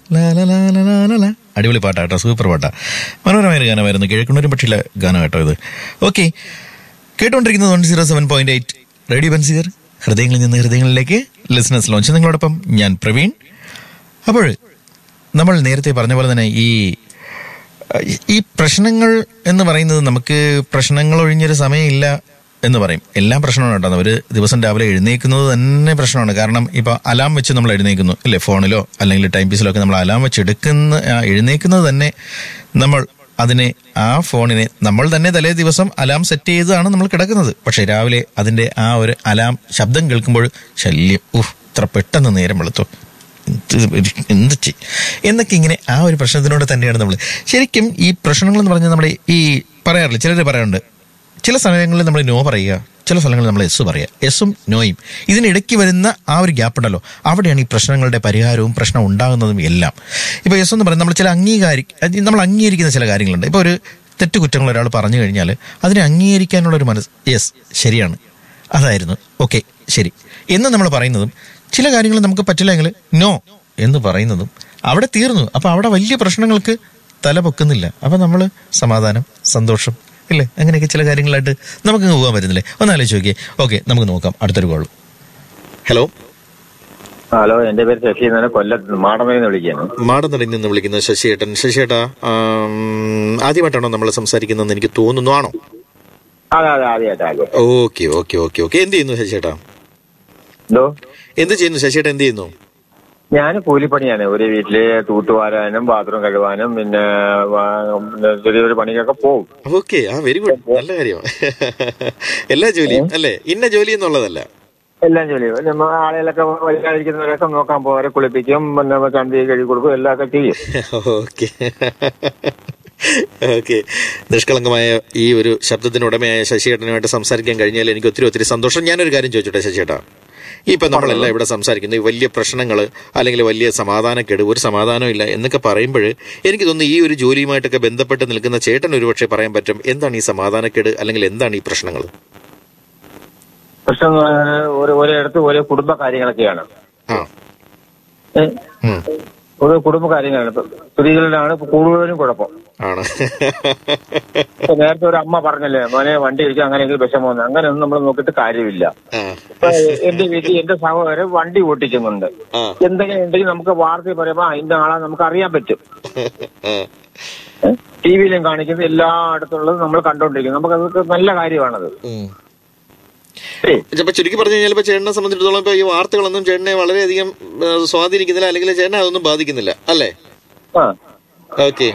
ലാ ലാ ലാ ലാ ലാ ലാ ലാ. അടിപൊളി പാട്ടാ കേട്ടോ സൂപ്പർ പാട്ടാ മനോഹരമായ ഒരു ഗാനമായിരുന്നു കിഴക്കുന്നൂരും പക്ഷിയിലെ ഗാനം കേട്ടോ ഇത് ഓക്കെ കേട്ടുകൊണ്ടിരിക്കുന്നത് one zero seven point eight radio ബൻസീർ ഹൃദയങ്ങളിൽ നിന്ന് ഹൃദയങ്ങളിലേക്ക് ലിസണേഴ്സ് ലോഞ്ച് നിങ്ങളോടൊപ്പം ഞാൻ പ്രവീൺ അപ്പോൾ നമ്മൾ നേരത്തെ പറഞ്ഞ പോലെ തന്നെ ഈ ഈ പ്രശ്നങ്ങൾ എന്ന് പറയുന്നത് നമുക്ക് പ്രശ്നങ്ങൾ ഒഴിഞ്ഞൊരു സമയമില്ല എന്ന് പറയും എല്ലാം പ്രശ്നമാണ് കേട്ടോ ഒരു ദിവസം രാവിലെ എഴുന്നേക്കുന്നത് തന്നെ പ്രശ്നമാണ് കാരണം ഇപ്പൊ അലാം വെച്ച് നമ്മൾ എഴുന്നേക്കുന്നു ഇല്ലേ ഫോണിലോ അല്ലെങ്കിൽ ടൈം പീസിലോ ഒക്കെ നമ്മൾ അലാം വെച്ച് എടുക്കുന്ന ആ എഴുന്നേക്കുന്നത് തന്നെ നമ്മൾ അതിനെ ആ ഫോണിനെ നമ്മൾ തന്നെ തലേ ദിവസം അലാം സെറ്റ് ചെയ്താണ് നമ്മൾ കിടക്കുന്നത് പക്ഷെ രാവിലെ അതിന്റെ ആ ഒരു അലാം ശബ്ദം കേൾക്കുമ്പോൾ ശല്യം ഉഫ് ഇത്ര പെട്ടെന്ന് നേരം വെളുത്തു എന്ത് ഒരു- എന്ത് ചെയ്യും എന്നൊക്കെ ഇങ്ങനെ ആ ഒരു പ്രശ്നത്തിനോട് തന്നെയാണ് നമ്മൾ ശരിക്കും ഈ പ്രശ്നങ്ങൾ എന്ന് പറഞ്ഞാൽ നമ്മൾ ഈ പറയാറില്ല ചിലർ പറയാറുണ്ട് ചില സമയങ്ങളിൽ നമ്മൾ നോ പറയുക ചില സ്ഥലങ്ങളിൽ നമ്മൾ എസ് പറയുക എസും നോയും ഇതിനിടയ്ക്ക് വരുന്ന ആ ഒരു ഗ്യാപ്പ് ഉണ്ടല്ലോ അവിടെയാണ് ഈ പ്രശ്നങ്ങളുടെ പരിഹാരവും പ്രശ്നം ഉണ്ടാകുന്നതും എല്ലാം ഇപ്പോൾ എസ് എന്ന് പറയുന്നത് നമ്മൾ ചില അംഗീകാരി അത് നമ്മൾ അംഗീകരിക്കുന്ന ചില കാര്യങ്ങളുണ്ട് ഇപ്പോൾ ഒരു തെറ്റ് കുറ്റങ്ങൾ ഒരാൾ പറഞ്ഞു കഴിഞ്ഞാൽ അതിനെ അംഗീകരിക്കാനുള്ള ഒരു മനസ്സ് യെസ് ശരിയാണ് അതായിരുന്നു ഓക്കെ ശരി എന്ന് നമ്മൾ പറയുന്നതും ചില കാര്യങ്ങൾ നമുക്ക് പറ്റില്ലെങ്കിൽ നോ എന്ന് പറയുന്നതും അവിടെ തീർന്നു അപ്പൊ അവിടെ വലിയ പ്രശ്നങ്ങൾക്ക് തല പൊക്കുന്നില്ല അപ്പൊ നമ്മൾ സമാധാനം സന്തോഷം ഇല്ലേ അങ്ങനെയൊക്കെ ചില കാര്യങ്ങളായിട്ട് നമുക്ക് പോകാൻ പറ്റുന്നില്ലേ ഒന്ന് ആലോചിച്ച് നോക്കിയേ ഓക്കെ നമുക്ക് നോക്കാം അടുത്തൊരു കോൾ ഹലോ ഹലോ എന്റെ പേര് ശശി എന്നാണ് കൊല്ലത്ത് മാടമയിൽ നിന്ന് വിളിക്കുകയാണ് മാടനടയിൽ നിന്ന് വിളിക്കുന്ന ശശിയേട്ടൻ ശശിയേട്ടാ ആം, ആദ്യമായിട്ടാണോ നമ്മൾ സംസാരിക്കുന്നതെന്ന് എനിക്ക് തോന്നുന്നു ആണോ അതെ അതെ ആദ്യമായിട്ട് ആദ്യം ഓക്കെ ഓക്കെ ഓക്കെ ഓക്കെ എന്ത് ചെയ്യുന്നു ശശിയേട്ടാ എന്തോ എന്ത് ചെയ്യുന്നു ശശിയേട്ടൻ എന്ത് ചെയ്യുന്നു ഞാൻ കൂലിപ്പണിയാണ് ഒരു വീട്ടില് തൂത്തുവാരാനും ബാത്റൂം കഴുകാനും പിന്നെ വാ- പിന്നെ ചെറിയൊരു പണിക്കൊക്കെ പോകും ഓക്കെ ആ വെരി ഗുഡ് നല്ല കാര്യം എല്ലാ ജോലിയും അല്ലേ ഇന്ന ജോലി എന്നുള്ളതല്ല എല്ലാം ജോലി ചെയ്യും. നമ്മ ആളുകളൊക്കെ വൈകാതിരിക്കുന്നവരൊക്കെ നോക്കാൻ പോകും അവരെ കുളിപ്പിക്കും പിന്നെ ചന്തി കഴുകി കൊടുക്കും എല്ലാം ഒക്കെ ചെയ്യും ഓക്കെ ഓക്കെ നിഷ്കളങ്കമായ ഈ ഒരു ശബ്ദത്തിന് ഉടമയായ ശശിയേട്ടനുമായിട്ട് സംസാരിക്കാൻ കഴിഞ്ഞാൽ എനിക്ക് ഒത്തിരി ഒത്തിരി സന്തോഷം ഞാനൊരു കാര്യം ചോദിച്ചോട്ടെ ശശിയേട്ടാ ഇപ്പൊ നമ്മളെല്ലാം ഇവിടെ സംസാരിക്കുന്നു ഈ വലിയ പ്രശ്നങ്ങൾ അല്ലെങ്കിൽ വലിയ സമാധാനക്കേട് ഒരു സമാധാനം ഇല്ല എന്നൊക്കെ പറയുമ്പോൾ എനിക്ക് തോന്നുന്നു ഈ ഒരു ജോലിയുമായിട്ടൊക്കെ ബന്ധപ്പെട്ട് നിൽക്കുന്ന ചേട്ടൻ ഒരുപക്ഷെ പറയാൻ പറ്റും എന്താണ് ഈ സമാധാനക്കേട് അല്ലെങ്കിൽ എന്താണ് ഈ പ്രശ്നങ്ങൾ പ്രശ്നം എന്ന് പറഞ്ഞാൽ ഓരോ ഓരോയിടത്ത് ഓരോ കുടുംബ കാര്യങ്ങളൊക്കെയാണ് ആ ഏ? ഉം. ഓരോ കുടുംബ കാര്യങ്ങളാണ് ഇപ്പൊ സ്ത്രീകളിലാണ് ഇപ്പൊ കൂടുതലും കുഴപ്പം ആണ് ഇപ്പൊ നേരത്തെ ഒരു അമ്മ പറഞ്ഞല്ലേ മോനെ വണ്ടി ഇരിക്കാൻ അങ്ങനെയെങ്കിലും വിഷമം വന്നു അങ്ങനെ ഒന്നും നമ്മൾ നോക്കിയിട്ട് കാര്യമില്ല ആ ഇപ്പൊ എന്റെ വീട്ടിൽ എന്റെ സഹോദരൻ വണ്ടി ഓട്ടിക്കുന്നുണ്ട് ആ എന്തെങ്കിലും ഉണ്ടെങ്കിൽ നമുക്ക് വാർത്തയിൽ പറയുമ്പോ അതിന്റെ ആളെ നമുക്ക് അറിയാൻ പറ്റും ആ ടി വിയിലും കാണിക്കുന്നത് എല്ലായിടത്തുള്ളത് നമ്മൾ കണ്ടോണ്ടിരിക്കും നമുക്ക് അതൊക്കെ നല്ല കാര്യമാണത് ഉം. ഏയ്, അപ്പൊ ചുരുക്കി പറഞ്ഞു കഴിഞ്ഞാൽ ഇപ്പൊ ചേട്ടനെ സംബന്ധിച്ചിടത്തോളം ഇപ്പൊ ഈ വാർത്തകളൊന്നും ചേട്ടനെ വളരെയധികം ആ, സ്വാധീനിക്കുന്നില്ല അല്ലെങ്കിൽ ചേട്ടനെ അതൊന്നും ബാധിക്കുന്നില്ല അല്ലേ ആ ഓക്കെ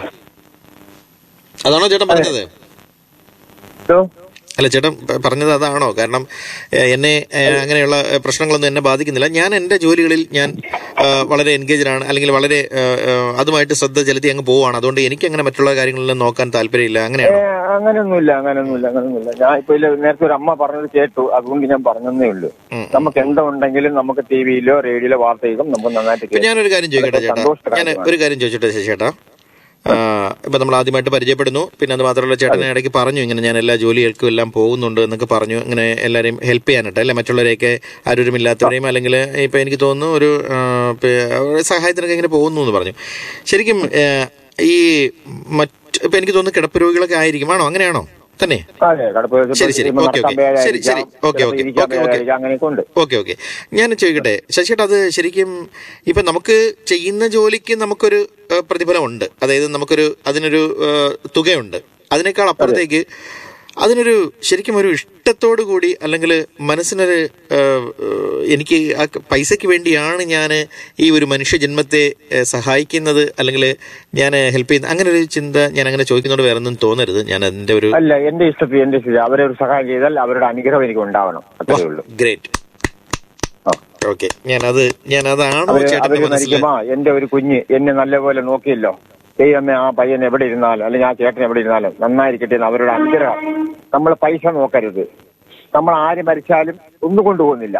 അതാണോ ചേട്ടൻ പറഞ്ഞത് ഇതോ, അല്ല ചേട്ടൻ പ- പറഞ്ഞത് അതാണോ കാരണം ഏ, എന്നെ ഏ, അങ്ങനെയുള്ള ഏ, പ്രശ്നങ്ങളൊന്നും എന്നെ ബാധിക്കുന്നില്ല ഞാൻ എന്റെ ജോലികളിൽ ഞാൻ ആ, വളരെ എൻഗേജ്ഡ് ആണ് അല്ലെങ്കിൽ വളരെ ആ, ആ, അതുമായിട്ട് ശ്രദ്ധ ചെലുത്തി അങ്ങ് പോവാണ് അതുകൊണ്ട് എനിക്ക് അങ്ങനെ മറ്റുള്ള കാര്യങ്ങളിലും നോക്കാൻ താല്പര്യമില്ല ഏ, അങ്ങനെയാണോ അങ്ങനെയൊന്നുമില്ല അങ്ങനെയൊന്നുമില്ല അങ്ങനെയൊന്നുമില്ല ഞാൻ ഇപ്പൊ ഇല്ല നേരത്തെ ഒരു അമ്മ പറഞ്ഞത് കേട്ടു അതുകൊണ്ട് ഞാൻ പറഞ്ഞതേ ഉള്ളൂ ഉം. നമുക്ക് എന്തുണ്ടെങ്കിലും നമുക്ക് ടി വിയിലോ റേഡിയോയിലോ വാർത്ത കേൾക്കും നമുക്ക് നന്നായിട്ട് ഇപ്പൊ കേൾക്കാം. ഞാനൊരു കാര്യം ചോദിക്കട്ടെ അതൊക്കെ ചേട്ടാ സന്തോഷകരമാണ്. ഞാൻ ഒരു കാര്യം ചോദിച്ചോട്ടെ ചേട്ടാ ഇപ്പൊ നമ്മൾ ആദ്യമായിട്ട് പരിചയപ്പെടുന്നു പിന്നെ അത് മാത്രമല്ല ചേട്ടനെ ഇടയ്ക്ക് പറഞ്ഞു ഇങ്ങനെ ഞാൻ എല്ലാ ജോലികൾക്കും എല്ലാം പോകുന്നുണ്ട് എന്നൊക്കെ പറഞ്ഞു ഇങ്ങനെ എല്ലാവരെയും ഹെൽപ്പ് ചെയ്യാനായിട്ട് അല്ലെ മറ്റുള്ളവരെയൊക്കെ ആരോരുമില്ലാത്തവരെയും അല്ലെങ്കിൽ ഇപ്പൊ എനിക്ക് തോന്നുന്നു ഒരു ആ, പി- ഒരു സഹായത്തിനൊക്കെ ഇങ്ങനെ പോകുന്നു എന്ന് പറഞ്ഞു ശരിക്കും ഏ, ഈ മറ്റ് ഇപ്പൊ എനിക്ക് തോന്നുന്നു കിടപ്പ് രോഗികളൊക്കെ ആയിരിക്കും ആണോ അങ്ങനെയാണോ തന്നെ അതെ കടപ്പ് ശരി, ശരി. ഇപ്പൊ ഓക്കേ, നടക്കാൻ ഓക്കേ. പേരായിരിക്കാം, ശരി, ശരി. ഓക്കേ, ചിലപ്പോ ഓക്കേ. ഇരിക്കാൻ ഓക്കേ, ഓക്കേ. പേരായിരിക്കാം, അങ്ങനെയൊക്കെ ഉണ്ട് ഓക്കെ ഓക്കെ ഞാൻ ചോദിക്കട്ടെ ശശിയേട്ടാ അത് ശരിക്കും ഇപ്പൊ നമുക്ക് ചെയ്യുന്ന ജോലിക്ക് നമുക്കൊരു ഏഹ്, പ്രതിഫലമുണ്ട് അതായത് നമുക്കൊരു അതിനൊരു ഏഹ്, തുകയുണ്ട് അതിനേക്കാൾ അപ്പുറത്തേക്ക് അതിനൊരു ശരിക്കും ഒരു ഇഷ്ടത്തോടു കൂടി അല്ലെങ്കിൽ മനസ്സിനൊരു ഏഹ്, ഏഹ്, എനിക്ക് ആ ക- പൈസയ്ക്ക് വേണ്ടിയാണ് ഞാൻ ഈ ഒരു മനുഷ്യജന്മത്തെ ഏഹ്, സഹായിക്കുന്നത് അല്ലെങ്കിൽ ഞാൻ ഹെൽപ്പ് ചെയ്യുന്ന അങ്ങനെ ഒരു ചിന്ത ഞാൻ അങ്ങനെ ചോദിക്കുന്നതോട് വേറെ ഒന്നും തോന്നരുത് ഞാൻ അതിന്റെ ഒരു അല്ല എന്റെ ഇഷ്ടത്തിൽ എന്റെ ഇഷ്ടത്തിൽ അവരെ ഒരു സഹായം ചെയ്താൽ അവരുടെ അനുഗ്രഹം എനിക്ക് ഉണ്ടാവണം അത്രേ ഉള്ളൂ ഗ്രേറ്റ് ആ. ഓക്കെ ഞാനത് ഞാൻ അതാണോ അവര് ചേട്ടന്റെ അവര് മനസ്സിൽ മരിക്കുമ്പോ എന്റെ ഒരു കുഞ്ഞ് എന്നെ നല്ലപോലെ നോക്കിയല്ലോ ദൈവമേ ആ പയ്യൻ എവിടെ ഇരുന്നാലും അല്ലെങ്കിൽ ആ ചേട്ടൻ എവിടെ ഇരുന്നാലും നന്നായിരിക്കട്ടെ എന്ന് അവരുടെ അനുഗ്രഹം നമ്മൾ പൈസ നോക്കരുത് നമ്മൾ ആര് മരിച്ചാലും ഒന്നും കൊണ്ടുപോകുന്നില്ല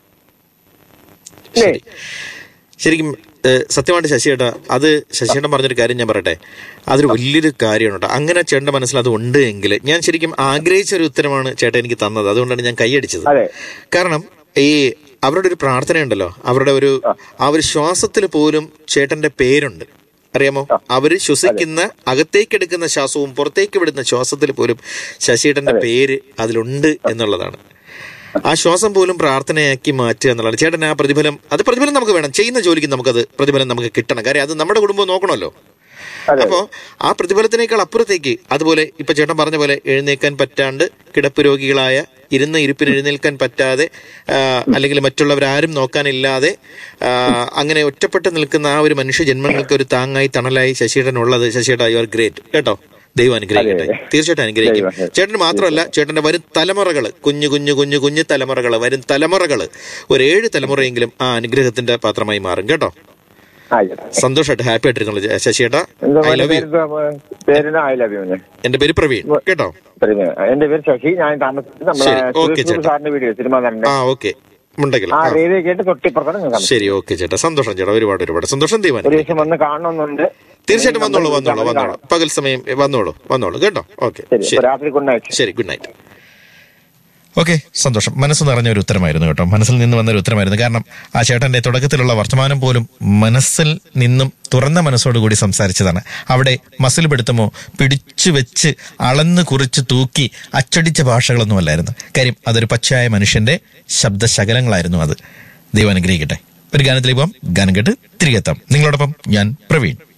ശരി ശരിക്കും ഏഹ്, സത്യമായിട്ട് ശശിയേട്ടാ അത് ശശിയേട്ടൻ പറഞ്ഞൊരു കാര്യം ഞാൻ പറയട്ടെ അതൊരു വലിയൊരു കാര്യമാണ് കേട്ടോ അങ്ങനെ ചേട്ടന്റെ മനസ്സിൽ അത് ഉണ്ട് എങ്കിൽ ഞാൻ ശരിക്കും ആഗ്രഹിച്ച ഒരു ഉത്തരമാണ് ചേട്ടൻ എനിക്ക് തന്നത് അതുകൊണ്ടാണ് ഞാൻ കൈയടിച്ചത് അതെ കാരണം ഈ അവരുടെ ഒരു പ്രാർത്ഥനയുണ്ടല്ലോ അവരുടെ ഒരു ആ ഒരു ശ്വാസത്തിൽ പോലും ചേട്ടന്റെ പേരുണ്ട് അറിയാമോ അവര് ശ്വസിക്കുന്ന അകത്തേക്ക് എടുക്കുന്ന ശ്വാസവും പുറത്തേക്ക് വിടുന്ന ശ്വാസത്തിൽ പോലും ശശിയേട്ടന്റെ പേര് അതിലുണ്ട് എന്നുള്ളതാണ് ആ ശ്വാസം പോലും പ്രാർത്ഥനയാക്കി മാറ്റുക എന്നുള്ളതാണ് ചേട്ടൻ ആ പ്രതിഫലം അത് പ്രതിഫലം നമുക്ക് വേണം ചെയ്യുന്ന ജോലിക്ക് നമുക്കത് പ്രതിഫലം നമുക്ക് കിട്ടണം കാര്യം അത് നമ്മുടെ കുടുംബം നോക്കണമല്ലോ അതെ അപ്പോ ആ പ്രതിഫലത്തിനേക്കാൾ അപ്പുറത്തേക്ക് അതുപോലെ ഇപ്പൊ ചേട്ടൻ പറഞ്ഞ പോലെ എഴുന്നേക്കാൻ പറ്റാണ്ട് കിടപ്പ് രോഗികളായ ഇരുന്ന ഇരിപ്പിന് എഴുന്നേൽക്കാൻ പറ്റാതെ ആ, അല്ലെങ്കിൽ മറ്റുള്ളവരാരും നോക്കാനില്ലാതെ ആ, അങ്ങനെ ഒറ്റപ്പെട്ട് നിൽക്കുന്ന ആ ഒരു മനുഷ്യ ജന്മങ്ങൾക്ക് ഒരു താങ്ങായി തണലായി ശശിയേട്ടൻ ഉള്ളത് ശശിയേട്ട യു ആർ ഗ്രേറ്റ് കേട്ടോ ദൈവം അനുഗ്രഹിക്കട്ടെ അതെ. തീർച്ചയായിട്ടും അനുഗ്രഹിക്കും ദൈവം. ചേട്ടന് മാത്രമല്ല ചേട്ടന്റെ വരും തലമുറകൾ കുഞ്ഞു കുഞ്ഞു കുഞ്ഞു കുഞ്ഞു തലമുറകൾ വരും തലമുറകൾ ഒരു ഏഴ് തലമുറയെങ്കിലും ആ അനുഗ്രഹത്തിന്റെ പാത്രമായി മാറും കേട്ടോ ആയിക്കോട്ടെ സന്തോഷമായിട്ട് ഹാപ്പി ആയിട്ടിരിക്കുന്നു ശശിയേട്ടാ എന്താ ഐ ലവ് യു പേരിന് ഐ ലവ് യു എന്റെ പേര് പ്രവീൺ കേട്ടോ എന്റെ പേര് ശശി ഞാൻ താമസിച്ചത് നമ്മളെ ശരി, ഓക്കേ സുരേഷ് ചേട്ടാ. സാറിന്റെ വീഡിയോ സിനിമ നടന്റെ ആ ഓക്കെ ഉണ്ടെങ്കിൽ ആ റേഡിയോ കേട്ട് തൊട്ടിപ്പുറത്താണ് ഞാൻ താമസിച്ചത്. ശരി ഓക്കെ ചേട്ടാ സന്തോഷം ചേട്ടാ ഒരുപാട് ഒരുപാട് സന്തോഷം ഒരു തീരുമാനം ദിവസം വന്ന് കാണണമെന്നുണ്ട് തീർച്ചയായിട്ടും വന്നോളൂ വന്നോളൂ വന്നോളൂ പകൽ സമയം വന്നോളൂ വന്നോളൂ കേട്ടോ ഓക്കെ ശരി ശരി രാത്രി കൊണ്ടയച്ചു ശരി ഗുഡ് നൈറ്റ് ഓക്കെ സന്തോഷം മനസ്സ് നിറഞ്ഞ ഒരു ഉത്തരമായിരുന്നു കേട്ടോ മനസ്സിൽ നിന്ന് വന്ന ഒരു ഉത്തരമായിരുന്നു കാരണം ആ ചേട്ടന്റെ തുടക്കത്തിലുള്ള വർത്തമാനം പോലും മനസ്സിൽ നിന്നും തുറന്ന മനസ്സോടുകൂടി സംസാരിച്ചതാണ് അവിടെ മസിൽ പിടുത്തമോ പിടിച്ചു വെച്ച് അളന്ന് കുറിച്ച് തൂക്കി അച്ചടിച്ച ഭാഷകളൊന്നും അല്ലായിരുന്നു കാര്യം അതൊരു പച്ചയായ മനുഷ്യന്റെ ശബ്ദശകലങ്ങളായിരുന്നു അത് ദൈവം അനുഗ്രഹിക്കട്ടെ ഒരു ഗാനത്തിലേക്ക് പോകാം ഗാനം കേട്ട് തിരികെ എത്താം നിങ്ങളോടൊപ്പം ഞാൻ പ്രവീൺ